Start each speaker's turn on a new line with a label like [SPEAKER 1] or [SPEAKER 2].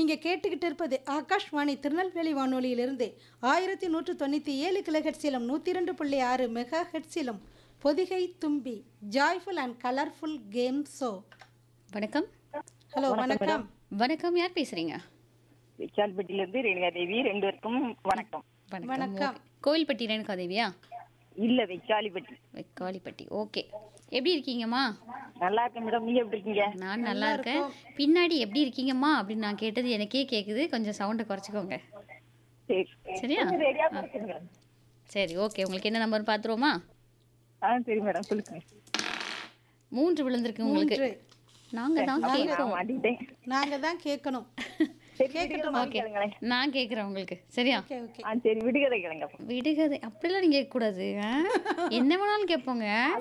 [SPEAKER 1] நீங்கள் கேட்டுக்கிட்டு இருப்பது ஆகாஷ்வாணி திருநெல்வேலி வானொலியிலிருந்து ஆயிரத்தி நூற்று தொண்ணூற்றி ஏழு கிலோஹெட்ஸிலும் நூற்றி ரெண்டு புள்ளி ஆறு மெகா ஹெட்ஸிலும் Pothigai Thumbi joyful and colourful game show
[SPEAKER 2] வணக்கம்
[SPEAKER 1] ஹலோ வணக்கம்
[SPEAKER 2] வணக்கம் யார் பேசுறீங்க
[SPEAKER 3] விசால்பட்டியில இருந்து ரேணுகா தேவி ரெண்டு பேருக்கும் வணக்கம்
[SPEAKER 1] வணக்கம்.
[SPEAKER 2] ஓகே. கோவில்பட்டி ரேணுகா தேவியா
[SPEAKER 3] இல்ல வெச்சாலிப்பட்டி
[SPEAKER 2] வெக்காளிப்பட்டி ஓகே எப்படி இருக்கீங்கம்மா
[SPEAKER 3] நல்லா இருக்கேன் மேடம் நீங்க எப்படி இருக்கீங்க
[SPEAKER 2] நான் நல்லா இருக்கேன் பின்னாடி எப்படி இருக்கீங்கம்மா அப்படின்னு நான் கேட்டது எனக்கே கேட்குது கொஞ்சம் சவுண்டை குறைச்சிக்கோங்க
[SPEAKER 3] சரி
[SPEAKER 2] சரியா
[SPEAKER 3] ரெடியா பேசுங்க
[SPEAKER 2] சரி ஓகே உங்களுக்கு என்ன நம்பர் பார்த்துருவோமா
[SPEAKER 3] ஆ சரி மேடம் சொல்லுங்க
[SPEAKER 2] மூன்று விழுந்திருக்கு உங்களுக்கு
[SPEAKER 1] மூன்று.
[SPEAKER 2] நாங்க தான் கேட்போம்
[SPEAKER 3] மாட்டிட்டேன்
[SPEAKER 1] நாங்கள் தான் கேட்கணும்
[SPEAKER 3] சரி விடுகதை கேளுங்களேன்
[SPEAKER 2] நான் கேட்குறேன் உங்களுக்கு சரியா
[SPEAKER 1] ஓகே ஓகே
[SPEAKER 3] ஆ சரி விடுகதை கேளுங்க
[SPEAKER 2] விடுகதை அப்படிலாம் நீங்க கேட்கக்கூடாது ஆ? என்ன வேணாலும் கேட்போங்க